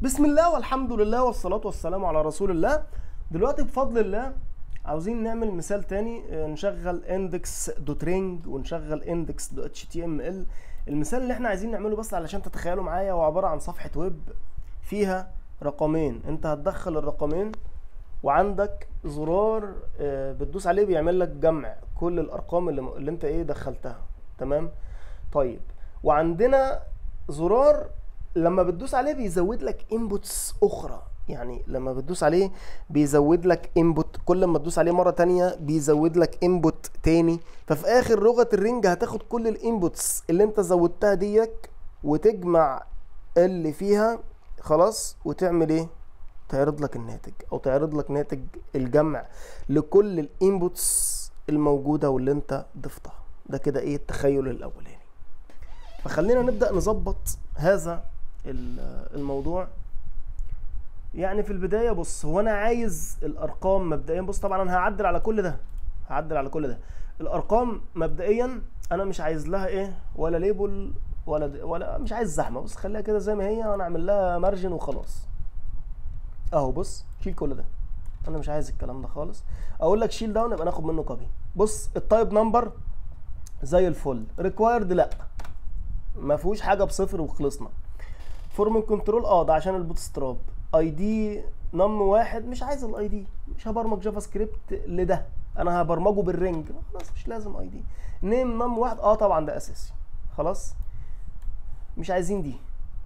بسم الله والحمد لله والصلاة والسلام على رسول الله دلوقتي بفضل الله عاوزين نعمل مثال تاني آه، نشغل index دوت رينج ونشغل index دوت html المثال اللي احنا عايزين نعمله بس علشان تتخيلوا معايا هو عبارة عن صفحة ويب فيها رقمين انت هتدخل الرقمين وعندك زرار آه، بتدوس عليه بيعمل لك جمع كل الارقام اللي, اللي انت ايه دخلتها تمام طيب وعندنا زرار لما بتدوس عليه بيزود لك انبوتس اخرى يعني لما بتدوس عليه بيزود لك انبوت كل ما تدوس عليه مره تانية بيزود لك انبوت تاني ففي اخر لغه الرنج هتاخد كل الانبوتس اللي انت زودتها ديك وتجمع اللي فيها خلاص وتعمل ايه تعرض لك الناتج او تعرض لك ناتج الجمع لكل الانبوتس الموجوده واللي انت ضفتها ده كده ايه التخيل الاولاني فخلينا نبدا نظبط هذا ال- الموضوع يعني في البدايه بص هو انا عايز الارقام مبدئيا بص طبعا انا هعدل على كل ده هعدل على كل ده الارقام مبدئيا انا مش عايز لها ايه ولا ليبل ولا د- ولا مش عايز زحمه بص خليها كده زي ما هي وانا اعمل لها مارجن وخلاص اهو بص شيل كل ده انا مش عايز الكلام ده خالص اقول لك شيل ده ونبقى ناخد منه كوبي بص التايب نمبر زي الفل ريكوايرد لا ما فيهوش حاجه بصفر وخلصنا فورم كنترول اه ده عشان البوتستراب اي دي نم واحد مش عايز الاي دي مش هبرمج جافا سكريبت لده انا هبرمجه بالرنج خلاص مش لازم اي دي نيم نم واحد اه طبعا ده اساسي خلاص مش عايزين دي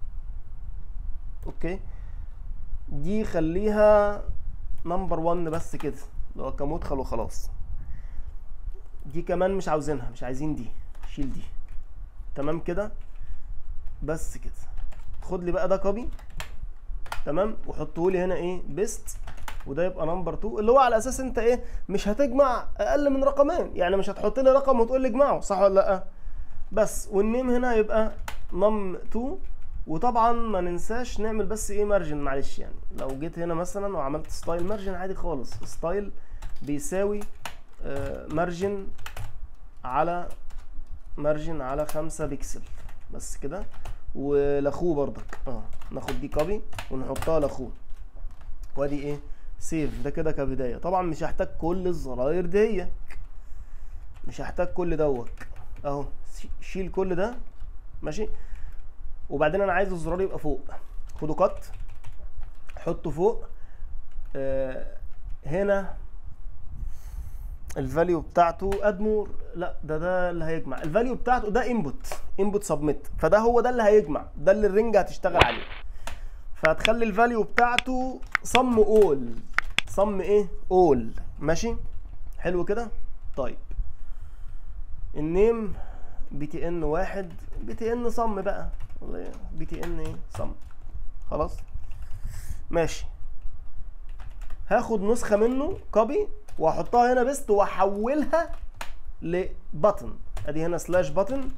اوكي دي خليها نمبر 1 بس كده اللي هو كمدخل وخلاص دي كمان مش عاوزينها مش عايزين دي شيل دي تمام كده بس كده خد لي بقى ده كوبي تمام وحطه لي هنا ايه بيست وده يبقى نمبر 2 اللي هو على اساس انت ايه مش هتجمع اقل من رقمين يعني مش هتحط لي رقم وتقول لي اجمعه صح ولا لا بس والنيم هنا يبقى نم 2 وطبعا ما ننساش نعمل بس ايه مارجن معلش يعني لو جيت هنا مثلا وعملت ستايل مارجن عادي خالص ستايل بيساوي آه، مارجن على مارجن على خمسة بيكسل بس كده ولاخوه برضك اه ناخد دي كوبي ونحطها لاخوه وادي ايه سيف ده كده كبدايه طبعا مش هحتاج كل الزراير دي مش هحتاج كل دوت اهو شي- شيل كل ده ماشي وبعدين انا عايز الزرار يبقى فوق خده كات حطه فوق آه هنا الفاليو بتاعته ادمور لا ده ده اللي هيجمع الفاليو بتاعته ده انبوت انبوت سبميت فده هو ده اللي هيجمع ده اللي الرنج هتشتغل عليه فهتخلي الفاليو بتاعته صم اول صم ايه اول ماشي حلو كده طيب النيم بي تي ان واحد بي تي ان صم بقى والله بي تي ان ايه صم خلاص ماشي هاخد نسخه منه كوبي واحطها هنا بيست واحولها لبطن ادي هنا سلاش بطن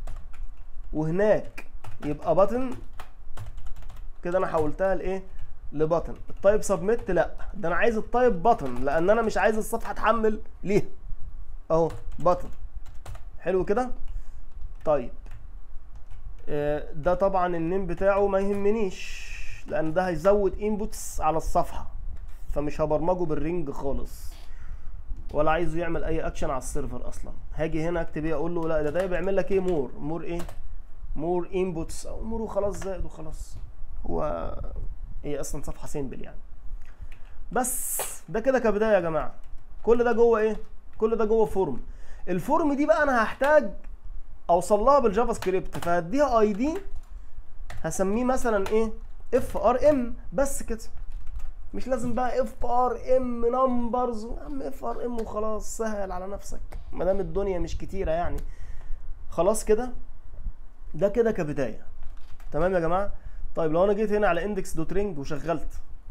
وهناك يبقى بطن كده انا حولتها لايه لبطن التايب سبميت لا ده انا عايز التايب بطن لان انا مش عايز الصفحه تحمل ليها اهو بطن حلو كده طيب آه، ده طبعا النيم بتاعه ما يهمنيش لان ده هيزود انبوتس على الصفحه فمش هبرمجه بالرينج خالص ولا عايزه يعمل اي اكشن على السيرفر اصلا هاجي هنا اكتب ايه اقول له لا ده ده بيعمل لك ايه مور مور ايه مور انبوتس او مور وخلاص زائد وخلاص هو هي اصلا صفحه سيمبل يعني بس ده كده كبدايه يا جماعه كل ده جوه ايه كل ده جوه فورم الفورم دي بقى انا هحتاج اوصل لها بالجافا سكريبت فهديها اي دي هسميه مثلا ايه اف ار ام بس كده مش لازم بقى اف ار ام نمبرز يا عم اف ار ام وخلاص سهل على نفسك ما دام الدنيا مش كتيره يعني خلاص كده ده كده كبدايه تمام يا جماعه طيب لو انا جيت هنا على اندكس دوت رينج وشغلت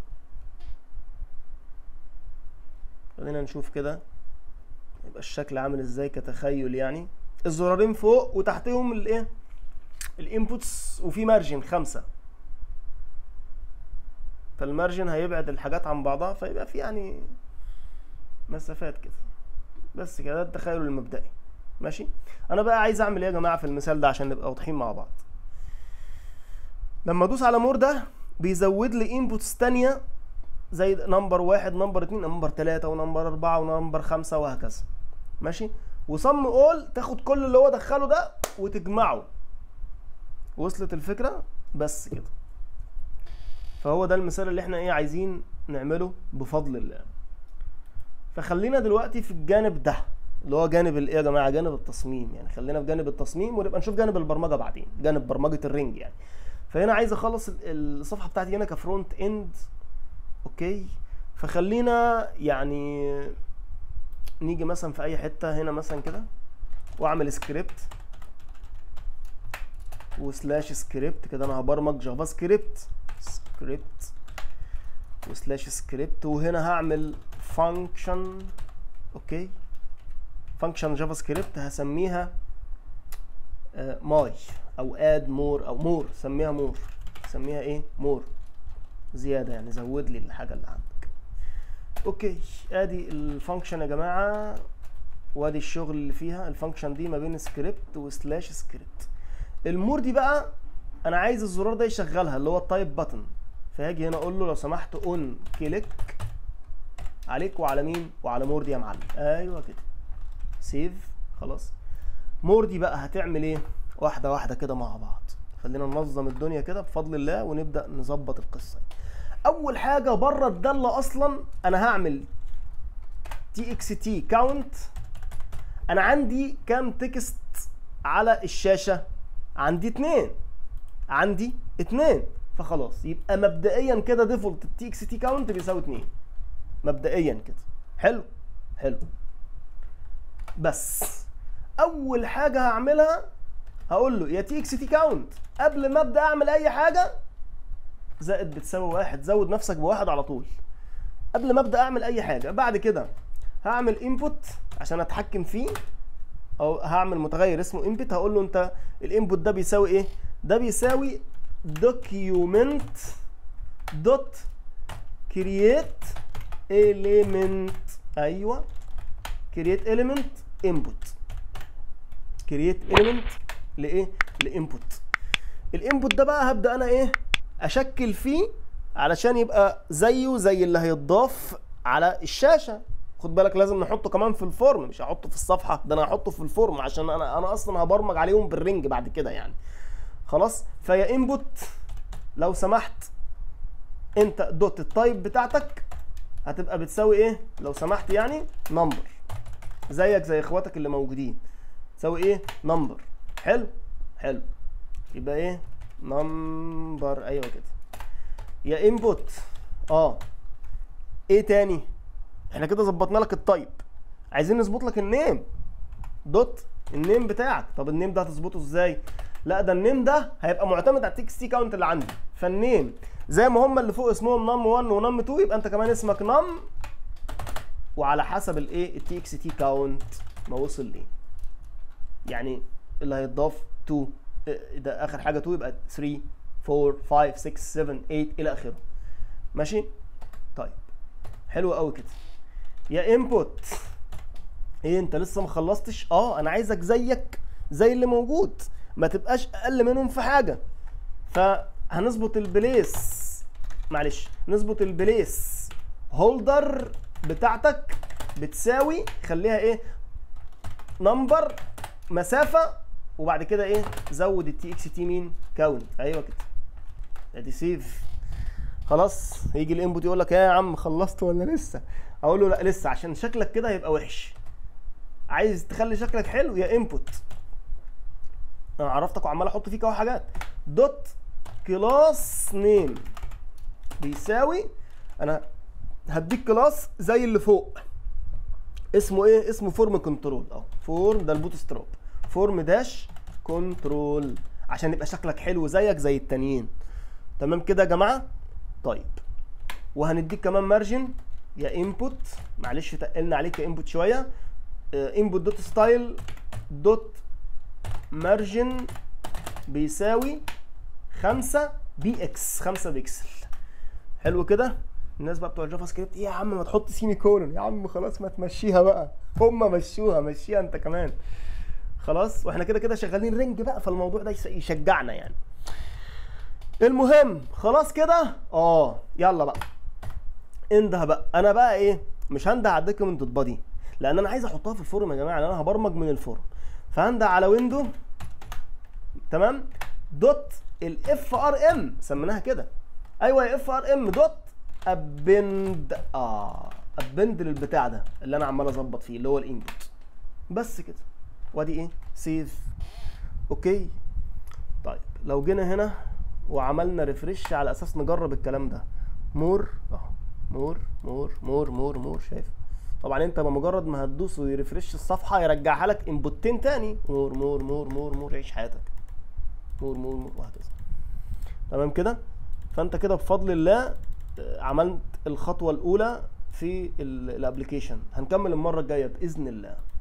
خلينا نشوف كده يبقى الشكل عامل ازاي كتخيل يعني الزرارين فوق وتحتهم الايه الانبوتس وفي مارجن خمسة فالمارجن هيبعد الحاجات عن بعضها فيبقى في يعني مسافات كده بس كده ده التخيل المبدئي ماشي انا بقى عايز اعمل ايه يا جماعه في المثال ده عشان نبقى واضحين مع بعض لما ادوس على مور ده بيزود لي انبوتس تانية زي نمبر واحد نمبر اتنين نمبر تلاتة ونمبر اربعة ونمبر خمسة وهكذا ماشي وصم اول تاخد كل اللي هو دخله ده وتجمعه وصلت الفكرة بس كده فهو ده المثال اللي احنا ايه عايزين نعمله بفضل الله فخلينا دلوقتي في الجانب ده اللي هو جانب الايه يا جماعه جانب التصميم يعني خلينا في جانب التصميم ونبقى نشوف جانب البرمجه بعدين جانب برمجه الرنج يعني فهنا عايز اخلص ال- الصفحه بتاعتي هنا كفرونت اند اوكي فخلينا يعني نيجي مثلا في اي حته هنا مثلا كده واعمل سكريبت وسلاش سكريبت كده انا هبرمج جافا سكريبت سكريبت وسلاش سكريبت وهنا هعمل فانكشن اوكي فانكشن جافا سكريبت هسميها ماي او اد مور او مور سميها مور سميها ايه مور زياده يعني زود لي الحاجه اللي عندك اوكي ادي الفانكشن يا جماعه وادي الشغل اللي فيها الفانكشن دي ما بين سكريبت وسلاش سكريبت المور دي بقى انا عايز الزرار ده يشغلها اللي هو التايب باتن فهاجي هنا اقول له لو سمحت اون كليك عليك وعلى مين وعلى مور دي يا معلم ايوه كده سيف خلاص مور دي بقى هتعمل ايه واحده واحده كده مع بعض خلينا ننظم الدنيا كده بفضل الله ونبدا نظبط القصه اول حاجه بره الداله اصلا انا هعمل تي اكس تي كاونت انا عندي كام تكست على الشاشه عندي اتنين عندي اتنين فخلاص يبقى مبدئيا كده ديفولت التي اكس تي كاونت بيساوي اتنين مبدئيا كده حلو حلو بس اول حاجه هعملها هقول له يا تي اكس تي كاونت قبل ما ابدا اعمل اي حاجه زائد بتساوي واحد زود نفسك بواحد على طول قبل ما ابدا اعمل اي حاجه بعد كده هعمل انبوت عشان اتحكم فيه او هعمل متغير اسمه انبوت هقول له انت الانبوت ده بيساوي ايه ده بيساوي دوكيومنت دوت كرييت element ايوه create element input create element لايه لانبوت الانبوت ده بقى هبدا انا ايه اشكل فيه علشان يبقى زيه زي اللي هيتضاف على الشاشه خد بالك لازم نحطه كمان في الفورم مش هحطه في الصفحه ده انا هحطه في الفورم عشان انا انا اصلا هبرمج عليهم بالرنج بعد كده يعني خلاص فيا انبوت لو سمحت انت دوت التايب بتاعتك هتبقى بتساوي ايه لو سمحت يعني نمبر زيك زي اخواتك اللي موجودين تساوي ايه نمبر حلو حلو يبقى ايه نمبر ايوه كده يا انبوت اه ايه تاني احنا كده ظبطنا لك التايب عايزين نظبط لك النيم دوت النيم بتاعك طب النيم ده هتظبطه ازاي لا ده النيم ده هيبقى معتمد على التكست تي كاونت اللي عندي فالنيم زي ما هم اللي فوق اسمهم نم 1 ونم 2 يبقى انت كمان اسمك نم وعلى حسب الايه التي اكس تي كاونت ما وصل ليه يعني اللي هيتضاف 2 ده اخر حاجه 2 يبقى 3 4 5 6 7 8 الى اخره ماشي طيب حلو قوي كده يا انبوت ايه انت لسه ما خلصتش اه انا عايزك زيك زي اللي موجود ما تبقاش اقل منهم في حاجه فهنظبط البليس معلش نظبط البليس هولدر بتاعتك بتساوي خليها ايه نمبر مسافه وبعد كده ايه زود التي اكس تي مين كاونت ايوه كده ادي سيف خلاص هيجي الانبوت يقول لك يا عم خلصت ولا لسه اقول له لا لسه عشان شكلك كده هيبقى وحش عايز تخلي شكلك حلو يا انبوت انا عرفتك وعمال احط فيك اهو حاجات دوت كلاس نيم بيساوي انا هديك كلاس زي اللي فوق اسمه ايه اسمه فورم كنترول اهو فورم ده البوت ستراب فورم داش كنترول عشان يبقى شكلك حلو زيك زي التانيين تمام كده يا جماعه طيب وهنديك كمان مارجن يا انبوت معلش تقلنا عليك يا انبوت شويه انبوت دوت ستايل دوت مارجن بيساوي 5 بي اكس 5 بيكسل حلو كده الناس بقى بتوع الجافا سكريبت ايه يا عم ما تحط سيمي كولون يا عم خلاص ما تمشيها بقى هم مشوها مشيها انت كمان خلاص واحنا كده كده شغالين رنج بقى فالموضوع ده يشجعنا يعني المهم خلاص كده اه يلا بقى انده بقى انا بقى ايه مش هنده على الدوكيمنت دوت بادي لان انا عايز احطها في الفورم يا جماعه لان انا هبرمج من الفورم فهنده على ويندو تمام دوت الاف ار ام سميناها كده ايوه يا اف ار ام دوت ابند اه ابند للبتاع ده اللي انا عمال اظبط فيه اللي هو الانبوت بس كده وادي ايه سيف اوكي طيب لو جينا هنا وعملنا ريفرش على اساس نجرب الكلام ده مور اهو مور مور مور مور مور شايف طبعا انت بمجرد ما هتدوس ويرفرش الصفحه يرجعها لك انبوتين تاني مور مور مور مور مور عيش حياتك مور مور مور وهكذا تمام كده فانت كده بفضل الله آه، عملت الخطوه الاولى في الابلكيشن هنكمل المره الجايه باذن الله